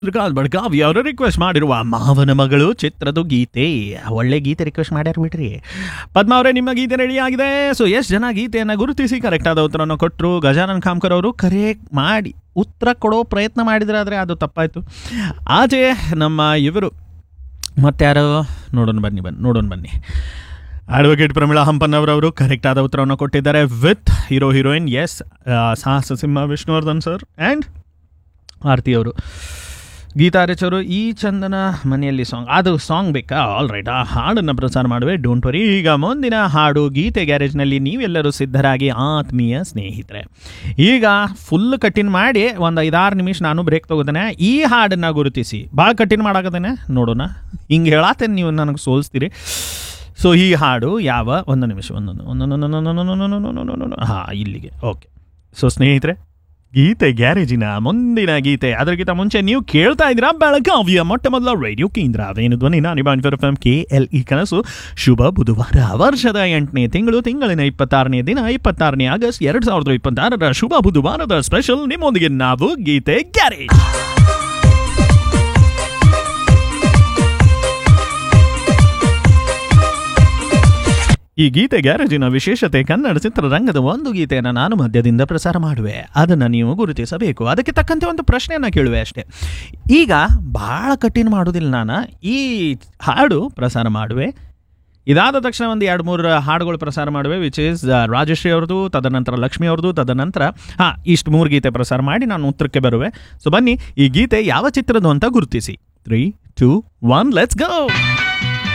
ಶ್ರೀಕಾಂತ್ ಬಡ್ಕಾವಿ ಅವರು ರಿಕ್ವೆಸ್ಟ್ ಮಾಡಿರುವ ಮಾವನ ಮಗಳು ಚಿತ್ರದ ಗೀತೆ ಒಳ್ಳೆ ಗೀತೆ ರಿಕ್ವೆಸ್ಟ್ ಮಾಡ್ಯಾರ ಬಿಡ್ರಿ ಪದ್ಮ ಅವರೇ ನಿಮ್ಮ ಗೀತೆ ರೆಡಿ ಆಗಿದೆ ಸೊ ಎಷ್ಟು ಜನ ಗೀತೆಯನ್ನು ಗುರುತಿಸಿ ಕರೆಕ್ಟ್ ಆದ ಉತ್ತರವನ್ನು ಕೊಟ್ಟರು ಗಜಾನನ್ ಖಾಮ್ಕರ್ ಅವರು ಕರೆಕ್ಟ್ ಮಾಡಿ ಉತ್ತರ ಕೊಡೋ ಪ್ರಯತ್ನ ಮಾಡಿದ್ರೆ ಆದರೆ ಅದು ತಪ್ಪಾಯಿತು ಆಚೆ ನಮ್ಮ ಇವರು ಮತ್ತಾರು ನೋಡೋಣ ಬನ್ನಿ ಬನ್ನಿ ನೋಡೋಣ ಬನ್ನಿ ಅಡ್ವೊಕೇಟ್ ಪ್ರಮೀಳಾ ಹಂಪನ್ನವರವರು ಕರೆಕ್ಟ್ ಆದ ಉತ್ತರವನ್ನು ಕೊಟ್ಟಿದ್ದಾರೆ with hero heroine is Sahasa Simha Vishnuvardhan sir and Aarathi ಅವರು ಗೀತಾ ಆರ್ಯಚ್ ಅವರು ಈ ಚಂದನ ಮನೆಯಲ್ಲಿ ಸಾಂಗ್ ಅದು ಸಾಂಗ್ ಬೇಕಾ ಆಲ್ ರೈಟ್ ಆ ಹಾಡನ್ನು ಪ್ರಸಾರ ಮಾಡುವೆ ಡೋಂಟ್ ವರಿ ಈಗ ಮುಂದಿನ ಹಾಡು ಗೀತೆ ಗ್ಯಾರೇಜ್ನಲ್ಲಿ ನೀವೆಲ್ಲರೂ ಸಿದ್ಧರಾಗಿ ಆತ್ಮೀಯ ಸ್ನೇಹಿತರೆ ಈಗ ಫುಲ್ ಕಠಿಣ ಮಾಡಿ ಒಂದು ಐದಾರು ನಿಮಿಷ ನಾನು ಬ್ರೇಕ್ ತಗೋತೇನೆ ಈ ಹಾಡನ್ನು ಗುರುತಿಸಿ ಭಾಳ ಕಠಿಣ ಮಾಡಾಕತ್ತೇನೆ ನೋಡೋಣ ಹಿಂಗೆ ಹೇಳತ್ತೇನೆ ನೀವು ನನಗೆ ಸೋಲಿಸ್ತೀರಿ ಸೊ ಈ ಹಾಡು ಯಾವ ಒಂದು ನಿಮಿಷ ಒಂದೊಂದು ಒಂದೊಂದು ಹಾಂ ಇಲ್ಲಿಗೆ ಓಕೆ ಸೊ ಸ್ನೇಹಿತರೆ ಗೀತೆ ಗ್ಯಾರೇಜಿನ ಮುಂದಿನ ಗೀತೆ ಅದಕ್ಕಿಂತ ಮುಂಚೆ ನೀವು ಕೇಳ್ತಾ ಇದ್ದೀರಾ ಬೆಳಗಾವಿಯ ಮೊಟ್ಟ ಮೊದಲ ರೇಡಿಯೋ ಕೇಂದ್ರ ಅದೇನು ಧ್ವನಿ ನಾನು ಬಾನ್ಫರ್ F M K L E ಕನಸು ಶುಭ ಬುಧವಾರ ವರ್ಷದ ಎಂಟನೇ ತಿಂಗಳು ತಿಂಗಳಿನ ಇಪ್ಪತ್ತಾರನೇ ದಿನ ಇಪ್ಪತ್ತಾರನೇ ಆಗಸ್ಟ್ ಎರಡು ಸಾವಿರದ ಇಪ್ಪತ್ತಾರರ ಶುಭ ಬುಧವಾರದ ಸ್ಪೆಷಲ್ ನಿಮ್ಮೊಂದಿಗೆ ನಾವು ಗೀತೆ ಗ್ಯಾರೇಜ್ ಈ ಗೀತೆ ಗ್ಯಾರೇಜಿನ ವಿಶೇಷತೆ ಕನ್ನಡ ಚಿತ್ರರಂಗದ ಒಂದು ಗೀತೆಯನ್ನು ನಾನು ಮಧ್ಯದಿಂದ ಪ್ರಸಾರ ಮಾಡುವೆ ಅದನ್ನು ನೀವು ಗುರುತಿಸಬೇಕು ಅದಕ್ಕೆ ತಕ್ಕಂತೆ ಒಂದು ಪ್ರಶ್ನೆಯನ್ನು ಕೇಳುವೆ ಅಷ್ಟೇ ಈಗ ಭಾಳ ಕಠಿಣ ಮಾಡೋದಿಲ್ಲ ನಾನು ಈ ಹಾಡು ಪ್ರಸಾರ ಮಾಡುವೆ ಇದಾದ ತಕ್ಷಣ ಒಂದು ಎರಡು ಮೂರು ಹಾಡುಗಳು ಪ್ರಸಾರ ಮಾಡುವೆ ವಿಚ್ ಇಸ್ ರಾಜಶ್ರೀ ಅವ್ರದ್ದು ತದನಂತರ ಲಕ್ಷ್ಮಿ ಅವ್ರದ್ದು ತದನಂತರ ಹಾಂ ಇಷ್ಟು ಮೂರು ಗೀತೆ ಪ್ರಸಾರ ಮಾಡಿ ನಾನು ಉತ್ತರಕ್ಕೆ ಬರುವೆ ಸೊ ಬನ್ನಿ ಈ ಗೀತೆ ಯಾವ ಚಿತ್ರದ್ದು ಅಂತ ಗುರುತಿಸಿ three two one let's go